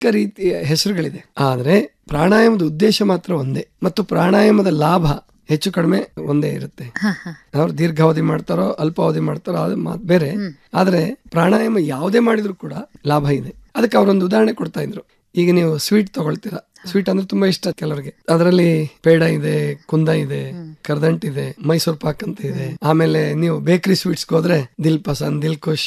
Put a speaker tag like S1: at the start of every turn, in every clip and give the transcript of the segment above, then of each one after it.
S1: ರೀತಿಯ ಹೆಸರುಗಳಿದೆ ಆದ್ರೆ ಪ್ರಾಣಾಯಾಮದ ಉದ್ದೇಶ ಮಾತ್ರ ಒಂದೇ ಮತ್ತು ಪ್ರಾಣಾಯಾಮದ ಲಾಭ ಹೆಚ್ಚು ಕಡಿಮೆ ಒಂದೇ ಇರುತ್ತೆ ಅವ್ರು ದೀರ್ಘಾವಧಿ ಮಾಡ್ತಾರೋ ಅಲ್ಪಾವಧಿ ಮಾಡ್ತಾರೋ ಅದು ಮಾತು ಬೇರೆ ಆದ್ರೆ ಪ್ರಾಣಾಯಾಮ ಯಾವುದೇ ಮಾಡಿದ್ರು ಕೂಡ ಲಾಭ ಇದೆ ಅದಕ್ಕೆ ಅವರೊಂದು ಉದಾಹರಣೆ ಕೊಡ್ತಾ ಇದ್ರು ಈಗ ನೀವು ಸ್ವೀಟ್ ತಗೊಳ್ತೀರಾ ಸ್ವೀಟ್ ಅಂದ್ರೆ ತುಂಬಾ ಇಷ್ಟ ಕೆಲವರಿಗೆ ಅದರಲ್ಲಿ ಪೇಡ ಇದೆ ಕುಂದ ಇದೆ ಕರ್ದಂಟ್ ಇದೆ ಮೈಸೂರ್ ಪಾಕ್ ಅಂತ ಇದೆ ಆಮೇಲೆ ನೀವು ಬೇಕರಿ ಸ್ವೀಟ್ಸ್ ಹೋದ್ರೆ ದಿಲ್ ಪಸಂದ್ ದಿಲ್ ಖುಷ್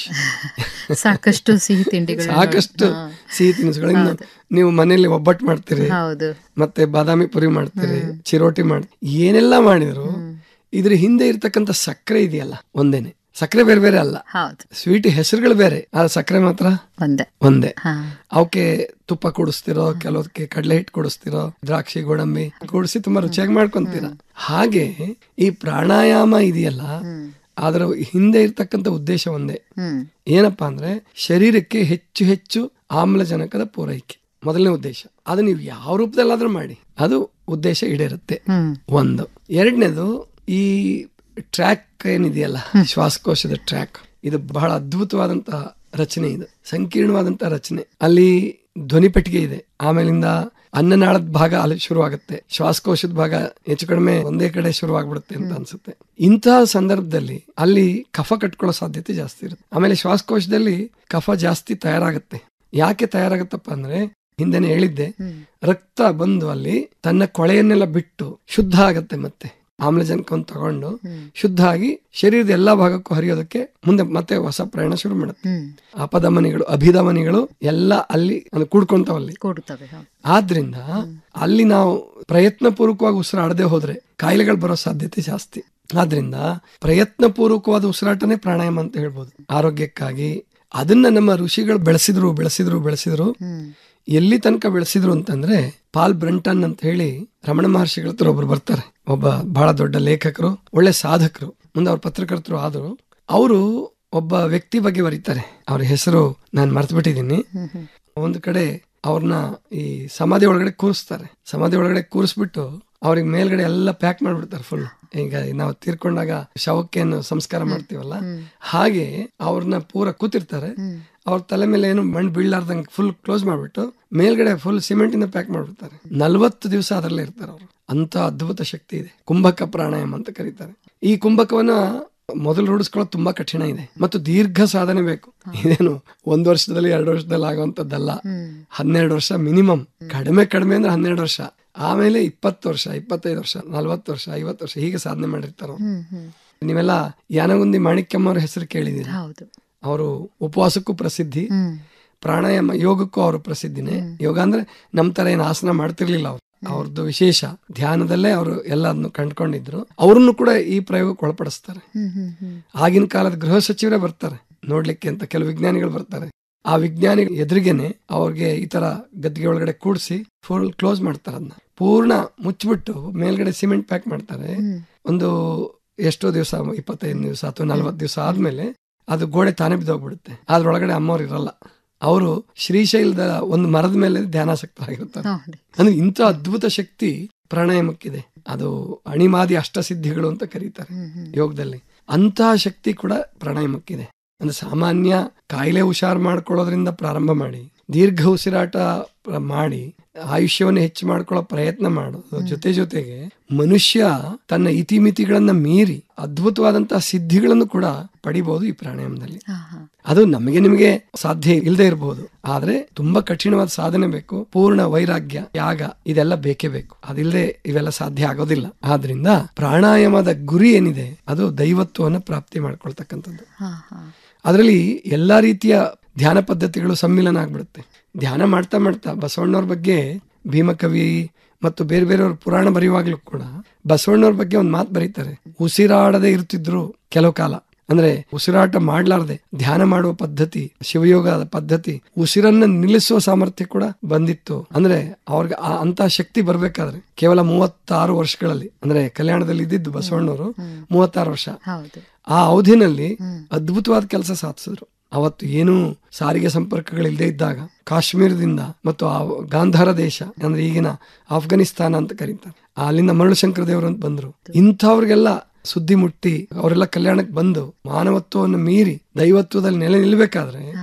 S2: ಸಾಕಷ್ಟು ಸಿಹಿ ತಿಂಡಿಗಳು
S1: ಸಾಕಷ್ಟು ಸಿಹಿ ತಿನಿಸುಗಳು ಇನ್ನು ನೀವು ಮನೆಯಲ್ಲಿ ಒಬ್ಬಟ್ಟು ಮಾಡ್ತೀರಿ
S2: ಹೌದು
S1: ಮತ್ತೆ ಬಾದಾಮಿ ಪುರಿ ಮಾಡ್ತೀರಿ ಚಿರೋಟಿ ಮಾಡಿ ಏನೆಲ್ಲ ಮಾಡಿದ್ರು ಇದ್ರ ಹಿಂದೆ ಇರ್ತಕ್ಕಂಥ ಸಕ್ಕರೆ ಇದೆಯಲ್ಲ ಒಂದೇನೆ ಸಕ್ಕರೆ ಬೇರೆ ಬೇರೆ ಅಲ್ಲ
S2: ಹೌದು
S1: ಸ್ವೀಟ್ ಹೆಸರುಗಳು ಬೇರೆ ಆದ್ರೆ ಸಕ್ಕರೆ ಮಾತ್ರ
S2: ಒಂದೇ
S1: ಒಂದೇ
S2: ಹಾ
S1: ಅವಕ್ಕೆ ತುಪ್ಪ ಕುಡಿಸ್ತಿರೋ ಕೆಲವಕ್ಕೆ ಕಡಲೆ ಹಿಟ್ಟು ಕುಡಿಸ್ತಿರೋ ದ್ರಾಕ್ಷಿ ಗೋಡಂಬಿ ಕುಡಿಸಿ ತುಂಬಾ ರುಚಿಯಾಗಿ ಮಾಡ್ಕೊಂತೀರ ಹಾಗೆ ಈ ಪ್ರಾಣಾಯಾಮ ಇದೆಯಲ್ಲ ಅದರ ಹಿಂದೆ ಇರ್ತಕ್ಕಂಥ ಉದ್ದೇಶ ಒಂದೇ
S2: ಹ್ಮ್
S1: ಏನಪ್ಪಾ ಅಂದ್ರೆ ಶರೀರಕ್ಕೆ ಹೆಚ್ಚು ಹೆಚ್ಚು ಆಮ್ಲಜನಕದ ಪೂರೈಕೆ ಮೊದಲನೇ ಉದ್ದೇಶ ಅದು ನೀವು ಯಾವ ರೂಪದಲ್ಲಾದ್ರೂ ಮಾಡಿ ಅದು ಉದ್ದೇಶ ಈಡೇರುತ್ತೆ
S2: ಹ್ಮ್
S1: ಒಂದು ಎರಡನೇದು ಈ ಟ್ರ್ಯಾಕ್ ಏನಿದೆಯಲ್ಲ ಶ್ವಾಸಕೋಶದ ಟ್ರ್ಯಾಕ್ ಇದು ಬಹಳ ಅದ್ಭುತವಾದಂತಹ ರಚನೆ ಇದು ಸಂಕೀರ್ಣವಾದಂತಹ ರಚನೆ ಅಲ್ಲಿ ಧ್ವನಿ ಪೆಟ್ಟಿಗೆ ಇದೆ ಆಮೇಲಿಂದ ಅನ್ನನಾಳದ ಭಾಗ ಅಲ್ಲಿ ಶುರುವಾಗುತ್ತೆ ಶ್ವಾಸಕೋಶದ ಭಾಗ ಹೆಚ್ಚು ಕಡಿಮೆ ಒಂದೇ ಕಡೆ ಶುರುವಾಗ್ಬಿಡುತ್ತೆ ಅಂತ ಅನ್ಸುತ್ತೆ ಇಂತಹ ಸಂದರ್ಭದಲ್ಲಿ ಅಲ್ಲಿ ಕಫ ಕಟ್ಕೊಳ್ಳೋ ಸಾಧ್ಯತೆ ಜಾಸ್ತಿ ಇರುತ್ತೆ ಆಮೇಲೆ ಶ್ವಾಸಕೋಶದಲ್ಲಿ ಕಫ ಜಾಸ್ತಿ ತಯಾರಾಗುತ್ತೆ ಯಾಕೆ ತಯಾರಾಗುತ್ತಪ್ಪ ಅಂದ್ರೆ ಹಿಂದೆನೆ ಹೇಳಿದ್ದೆ ರಕ್ತ ಬಂದು ಅಲ್ಲಿ ತನ್ನ ಕೊಳೆಯನ್ನೆಲ್ಲ ಬಿಟ್ಟು ಶುದ್ಧ ಆಗತ್ತೆ ಮತ್ತೆ ಆಮ್ಲಜನಕವನ್ನು ತಗೊಂಡು ಶುದ್ಧ ಆಗಿ ಶರೀರದ ಎಲ್ಲಾ ಭಾಗಕ್ಕೂ ಹರಿಯೋದಕ್ಕೆ ಮುಂದೆ ಮತ್ತೆ ಹೊಸ ಪ್ರಯಾಣ ಶುರು ಮಾಡುತ್ತೆ
S2: ಹ್ಮ್
S1: ಅಪಧಮನಿಗಳು ಅಭಿಧಮನಿಗಳು ಎಲ್ಲ ಅಲ್ಲಿ ಅಂದ್ರೆ ಕೂಡ್ಕೊಂತಾವಲ್ಲಿ
S2: ಕೊಡುತ್ತವೆ ಹೌದು
S1: ಆದ್ರಿಂದ ಅಲ್ಲಿ ನಾವು ಪ್ರಯತ್ನ ಪೂರ್ವಕವಾಗಿ ಉಸಿರಾಡದೆ ಹೋದ್ರೆ ಕಾಯಿಲೆಗಳು ಬರೋ ಸಾಧ್ಯತೆ ಜಾಸ್ತಿ ಆದ್ರಿಂದ ಪ್ರಯತ್ನ ಪೂರ್ವಕವಾದ ಉಸಿರಾಟನೇ ಪ್ರಾಣಾಯಾಮ ಅಂತ ಹೇಳ್ಬೋದು ಆರೋಗ್ಯಕ್ಕಾಗಿ ಅದನ್ನ ನಮ್ಮ ಋಷಿಗಳು ಬೆಳೆಸಿದ್ರು ಬೆಳೆಸಿದ್ರು ಬೆಳೆಸಿದ್ರು
S2: ಹ್ಮ್
S1: ಎಲ್ಲಿ ತನಕ ಬೆಳೆಸಿದ್ರು ಅಂತಂದ್ರೆ ಪಾಲ್ ಬ್ರಂಟನ್ ಅಂತ ಹೇಳಿ ರಮಣ ಮಹರ್ಷಿಗಳ ಹತ್ರ ಒಬ್ರು ಬರ್ತಾರೆ ಒಬ್ಬ ಬಹಳ ದೊಡ್ಡ ಲೇಖಕರು ಒಳ್ಳೆ ಸಾಧಕರು ಮುಂದೆ ಅವ್ರ ಪತ್ರಕರ್ತರು ಆದ್ರು ಅವರು ಒಬ್ಬ ವ್ಯಕ್ತಿ ಬಗ್ಗೆ ಬರೀತಾರೆ ಅವ್ರ ಹೆಸರು ನಾನು ಮರ್ತು ಬಿಟ್ಟಿದ್ದೀನಿ
S2: ಹ್ಮ್ ಹ್ಮ್
S1: ಒಂದು ಕಡೆ ಅವ್ರನ್ನ ಈ ಸಮಾಧಿ ಒಳಗಡೆ ಕೂರಿಸ್ತಾರೆ ಸಮಾಧಿ ಒಳಗಡೆ ಕೂರಿಸ್ಬಿಟ್ಟು ಅವ್ರಿಗೆ ಮೇಲ್ಗಡೆ ಎಲ್ಲ ಪ್ಯಾಕ್ ಮಾಡ್ಬಿಡ್ತಾರೆ ಫುಲ್ ಈಗ ನಾವು ತೀರ್ಕೊಂಡಾಗ ಶವಕ್ಕೇನು ಸಂಸ್ಕಾರ ಮಾಡ್ತೀವಲ್ಲ ಹಾಗೆ ಅವ್ರನ್ನ ಪೂರ ಕೂತಿರ್ತಾರೆ ಅವ್ರ ತಲೆ ಮೇಲೆ ಏನು ಮಣ್ಣು ಬೀಳಾರ್ದಂಗೆ ಫುಲ್ ಕ್ಲೋಸ್ ಮಾಡ್ಬಿಟ್ಟು ಮೇಲ್ಗಡೆ ಫುಲ್ ಸಿಮೆಂಟ್ ಇಂದ ಪ್ಯಾಕ್ ಮಾಡ್ಬಿಡ್ತಾರೆ ನಲ್ವತ್ತು ದಿವಸ ಅದರಲ್ಲೇ ಇರ್ತಾರೆ ಅವರು ಅಂತ ಅದ್ಭುತ ಶಕ್ತಿ ಇದೆ ಕುಂಭಕ ಪ್ರಾಣಾಯಾಮ ಅಂತ ಕರೀತಾರೆ ಈ ಕುಂಭಕವನ್ನ ಮೊದಲು ರೂಢಿಸ್ಕೊಳ್ಳೋದು ತುಂಬಾ ಕಠಿಣ ಇದೆ ಮತ್ತು ದೀರ್ಘ ಸಾಧನೆ ಬೇಕು ಇದೇನು ಒಂದ್ ವರ್ಷದಲ್ಲಿ ಎರಡು ವರ್ಷದಲ್ಲಿ ಆಗುವಂತದ್ದಲ್ಲ ಹನ್ನೆರಡು ವರ್ಷ ಮಿನಿಮಮ್ ಕಡಿಮೆ ಕಡಿಮೆ ಅಂದ್ರೆ ಹನ್ನೆರಡು ವರ್ಷ ಆಮೇಲೆ ಇಪ್ಪತ್ತು ವರ್ಷ ಇಪ್ಪತ್ತೈದು ವರ್ಷ ನಲ್ವತ್ತು ವರ್ಷ ಐವತ್ತು ವರ್ಷ ಹೀಗೆ ಸಾಧನೆ ಮಾಡಿರ್ತಾರ ಅವ್ರು.
S2: ಹ್ಮ್ ಹ್ಮ್
S1: ನೀವೆಲ್ಲ ಯಾನಗುಂದಿ ಮಾಣಿಕ್ಯಮ್ಮ ಅವ್ರ ಹೆಸರು ಕೇಳಿದೀರಿ
S2: ಹೌದು
S1: ಅವರು ಉಪವಾಸಕ್ಕೂ ಪ್ರಸಿದ್ಧಿ
S2: ಹ್ಮ್
S1: ಪ್ರಾಣಾಯಾಮ ಯೋಗಕ್ಕೂ ಅವರು ಪ್ರಸಿದ್ಧಿನೇ ಯೋಗ ಅಂದ್ರೆ ನಮ್ ತರ ಏನು ಆಸನ ಮಾಡ್ತಿರ್ಲಿಲ್ಲ ಅವ್ರು ಅವ್ರದ್ದು ವಿಶೇಷ ಧ್ಯಾನದಲ್ಲೇ ಅವರು ಎಲ್ಲದನ್ನು ಕಂಡ್ಕೊಂಡಿದ್ರು ಅವ್ರನ್ನು ಕೂಡ ಈ ಪ್ರಯೋಗಕ್ಕೆ ಒಳಪಡಿಸ್ತಾರೆ
S2: ಹ್ಮ್ ಹ್ಮ್ ಹ್ಮ್
S1: ಆಗಿನ ಕಾಲದ ಗೃಹ ಸಚಿವರೇ ಬರ್ತಾರೆ ನೋಡ್ಲಿಕ್ಕೆ ಅಂತ ಕೆಲವು ವಿಜ್ಞಾನಿಗಳು ಬರ್ತಾರೆ ಆ ವಿಜ್ಞಾನಿ ಎದುರಿಗೆನೆ ಅವ್ರಿಗೆ ಈ ತರ ಗದ್ದಿಗೆ ಒಳಗಡೆ ಕೂಡಿಸಿ ಫುಲ್ ಕ್ಲೋಸ್ ಮಾಡ್ತಾರೆ ಅದನ್ನ ಪೂರ್ಣ ಮುಚ್ಚಿಬಿಟ್ಟು ಮೇಲ್ಗಡೆ ಸಿಮೆಂಟ್ ಪ್ಯಾಕ್ ಮಾಡ್ತಾರೆ ಒಂದು ಎಷ್ಟೋ ದಿವಸ ಇಪ್ಪತ್ತೈದು ದಿವಸ ಅಥವಾ ನಲ್ವತ್ತು ದಿವಸ ಆದ್ಮೇಲೆ ಅದು ಗೋಡೆ ತಾನೇ ಬಿದ್ದೋಗ್ಬಿಡುತ್ತೆ ಅದ್ರೊಳಗಡೆ ಅಮ್ಮವ್ರು ಇರಲ್ಲ ಅವರು ಶ್ರೀಶೈಲದ ಒಂದು ಮರದ ಮೇಲೆ ಧ್ಯಾನಾಸಕ್ತರಾಗಿರ್ತಾರೆ
S2: ನೋಡಿ
S1: ಅಂದ್ರೆ ಇಂಥ ಅದ್ಭುತ ಶಕ್ತಿ ಪ್ರಾಣಾಯಾಮಕ್ಕಿದೆ ಅದು ಅಣಿಮಾದಿ ಅಷ್ಟಸಿದ್ಧಿಗಳು ಅಂತ ಕರೀತಾರೆ
S2: ಹ್ಮ್ ಹ್ಮ್
S1: ಯೋಗದಲ್ಲಿ ಅಂತಹ ಶಕ್ತಿ ಕೂಡ ಪ್ರಾಣಾಯಾಮಕ್ಕಿದೆ ಅಂದ್ರೆ ಸಾಮಾನ್ಯ ಕಾಯಿಲೆ ಹುಷಾರ್ ಮಾಡ್ಕೊಳ್ಳೋದ್ರಿಂದ ಪ್ರಾರಂಭ ಮಾಡಿ ದೀರ್ಘ ಉಸಿರಾಟ ಪ್ರ- ಮಾಡಿ ಆಯುಷ್ಯವನ್ನು ಹೆಚ್ಚು ಮಾಡ್ಕೊಳ್ಳೋ ಪ್ರಯತ್ನ ಮಾಡೋದು ಜೊತೆ ಜೊತೆಗೆ ಮನುಷ್ಯ ತನ್ನ ಇತಿಮಿತಿಗಳನ್ನ ಮೀರಿ ಅದ್ಭುತವಾದಂತಹ ಸಿದ್ಧಿಗಳನ್ನು ಕೂಡ ಪಡಿಬಹುದು ಈ ಪ್ರಾಣಾಯಾಮದಲ್ಲಿ
S2: ಹಾ ಹಾ
S1: ಅದು ನಮಗೆ ನಿಮಗೆ ಸಾಧ್ಯ ಇಲ್ಲದೆ ಇರಬಹುದು ಆದ್ರೆ ತುಂಬಾ ಕಠಿಣವಾದ ಸಾಧನೆ ಬೇಕು ಪೂರ್ಣ ವೈರಾಗ್ಯ ಯಾಗ ಇದೆಲ್ಲ ಬೇಕೇ ಬೇಕು ಅದಿಲ್ಲದೆ ಇವೆಲ್ಲ ಸಾಧ್ಯ ಆಗೋದಿಲ್ಲ ಆದ್ರಿಂದ ಪ್ರಾಣಾಯಾಮದ ಗುರಿ ಏನಿದೆ ಅದು ದೈವತ್ವವನ್ನು ಪ್ರಾಪ್ತಿ ಮಾಡ್ಕೊಳ್ತಕ್ಕಂಥದ್ದು
S2: ಹಾ ಹಾ
S1: ಅದರಲ್ಲಿ ಎಲ್ಲಾ ರೀತಿಯ ಧ್ಯಾನ ಪದ್ಧತಿಗಳು ಸಮ್ಮಿಲನ ಆಗ್ಬಿಡುತ್ತೆ ಧ್ಯಾನ ಮಾಡ್ತಾ ಮಾಡ್ತಾ ಬಸವಣ್ಣವ್ರ ಬಗ್ಗೆ ಭೀಮಕವಿ ಮತ್ತು ಬೇರೆ ಬೇರೆಯವ್ರ ಪುರಾಣ ಬರೆಯುವಾಗ್ಲೂ ಕೂಡ ಬಸವಣ್ಣವ್ರ ಬಗ್ಗೆ ಒಂದು ಮಾತು ಬರೀತಾರೆ ಉಸಿರಾಡದೆ ಇರ್ತಿದ್ರು ಕೆಲವು ಕಾಲ ಅಂದ್ರೆ ಉಸಿರಾಟ ಮಾಡ್ಲಾರ್ದೆ ಧ್ಯಾನ ಮಾಡುವ ಪದ್ಧತಿ ಶಿವಯೋಗದ ಪದ್ಧತಿ ಉಸಿರನ್ನ ನಿಲ್ಲಿಸುವ ಸಾಮರ್ಥ್ಯ ಕೂಡ ಬಂದಿತ್ತು ಅಂದ್ರೆ ಅವ್ರಿಗೆ ಆ ಅಂತ ಶಕ್ತಿ ಬರ್ಬೇಕಾದ್ರೆ ಕೇವಲ ಮೂವತ್ತಾರು ವರ್ಷಗಳಲ್ಲಿ ಅಂದ್ರೆ ಕಲ್ಯಾಣದಲ್ಲಿ ಇದ್ದಿದ್ದು ಬಸವಣ್ಣವರು ಮೂವತ್ತಾರು ವರ್ಷ
S2: ಹೌದು
S1: ಆ ಅವಧಿನಲ್ಲಿ ಅದ್ಭುತವಾದ ಕೆಲಸ ಸಾಧಿಸಿದ್ರು ಅವತ್ತು ಏನೂ ಸಾರಿಗೆ ಸಂಪರ್ಕಗಳಿಲ್ಲದೆ ಇದ್ದಾಗ ಕಾಶ್ಮೀರದಿಂದ ಮತ್ತು ಆ ಗಾಂಧಾರ ದೇಶ ಅಂದ್ರೆ ಈಗಿನ ಆಫ್ಘನಿಸ್ತಾನ ಅಂತ ಕರೀತಾರೆ ಆ ಅಲ್ಲಿಂದ ಮರಳುಶಂಕರ ದೇವರು ಅಂತ ಬಂದ್ರು ಇಂಥವ್ರಿಗೆಲ್ಲ ಸುದ್ದಿ ಮುಟ್ಟಿ ಅವರೆಲ್ಲ ಕಲ್ಯಾಣಕ್ಕೆ ಬಂದು ಮಾನವತ್ವವನ್ನು ಮೀರಿ ದೈವತ್ವದಲ್ಲಿ ನೆಲೆ ನಿಲ್ಬೇಕಾದ್ರೆ
S2: ಹಾ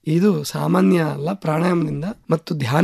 S1: ಇದು ಸಾಮಾನ್ಯ ಅಲ್ಲ ಪ್ರಾಣಾಯಾಮದಿಂದ ಮತ್ತು ಧ್ಯಾನ